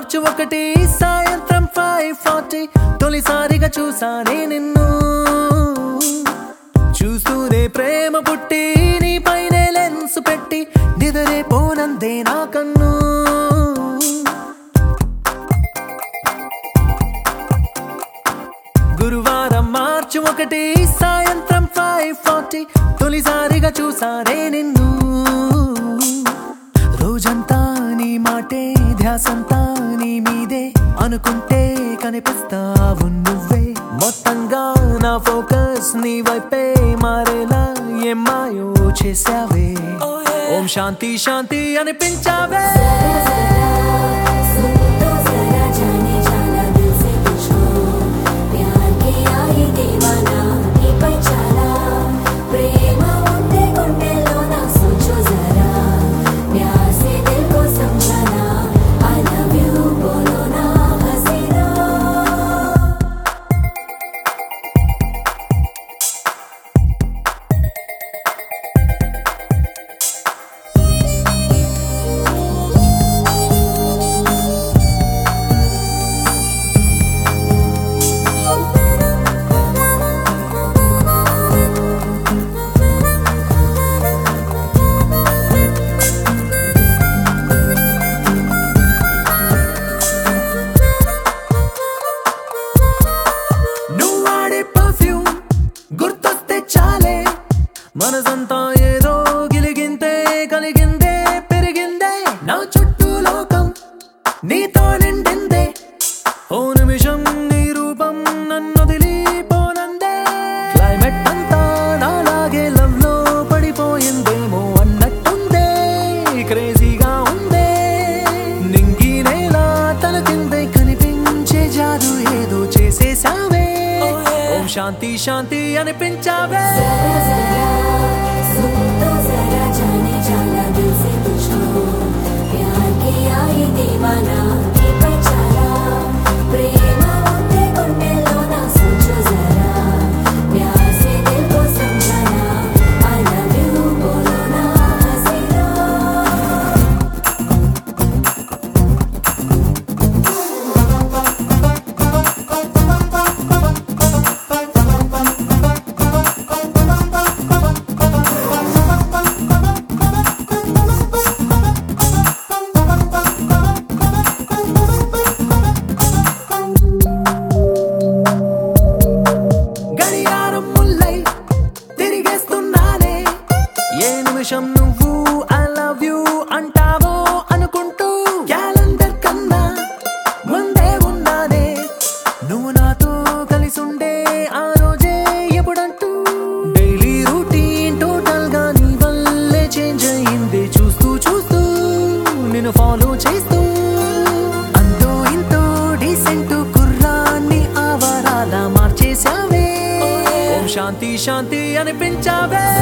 మార్చి ఒకటి సాయంత్రం five forty తొలిసారిగా చూసానే నిన్ను చూస్తూనే ప్రేమ పుట్టి నీ పైనే లెన్స్ పెట్టి నిదరే పోనందే నా కన్ను గురువారం మార్చి ఒకటి సాయంత్రం ఫైవ్ ఫార్టీ తొలిసారిగా చూసానే నిన్ను రోజంతా నీ మాటే ధ్యాసంతా నీ మీదే అనుకుంటే కనిపిస్తావు నువ్వే మొత్తంగా నా ఫోకస్ నీ వైపే మారేలా ఏం మాయో చేసావే ఓం శాంతి శాంతి అనిపించావే सुन तो जरा जाने जाना दिल से तुझको प्यार किया ही दीवाना నీ పై చాలా ప్రేమ ఉంటే గుండెలోన सोचो जरा प्यार से दिल को समझाना I love you बोलो ना हसीना నువ్వు వాడే పర్ఫ్యూమ్ గుర్తొస్తే చాలే మనసంతా ఏదో గిలిగింతే కలిగిందే పెరిగిందే నా చుట్టూ లోకం నీతో నిండిందే ఓ నిమిషం నీ రూపం నన్ను వదిలిపోనందే క్లైమేట్ అంతా నాలాగే లవ్ లో పడిపోయిందేమో అన్నట్టుందే క్రేజీగా ఉందే నింగి నేల తల కిందే కనిపించే జాదు ఏదో చేసేసావే ఓం శాంతి శాంతి అనిపించావే जरा जरा सुन तो जरा जाने जाना दिल से तुझको प्यार किया ही दीवाना నీ పై చాలా ప్రేమ ఉంటే గుండెలోన सोचो जरा प्यार से दिल को समझाना I love you बोलो ना हसीना గడియారం ముల్లై తిరిగేస్తున్నానే ఏ నిమిషం నువ్వు ఐ లవ్ యూ అంటావో అనుకుంటూ క్యాలెండర్ కన్నా ముందే ఉన్నానే నువ్వు నాతో కలిసి ఉండే ఆ రోజే ఎప్పుడంటూ డైలీ రూటీన్ టోటల్ గా నీ వల్లే చేంజ్ అయింది చూస్తూ చూస్తూ నిన్ను ఫాలో చేస్తూ అంతో ఇంతో డీసెంట్ కుర్రాన్ని ఆవరాలా మార్చేసావే ఓం శాంతి శాంతి అనిపించావే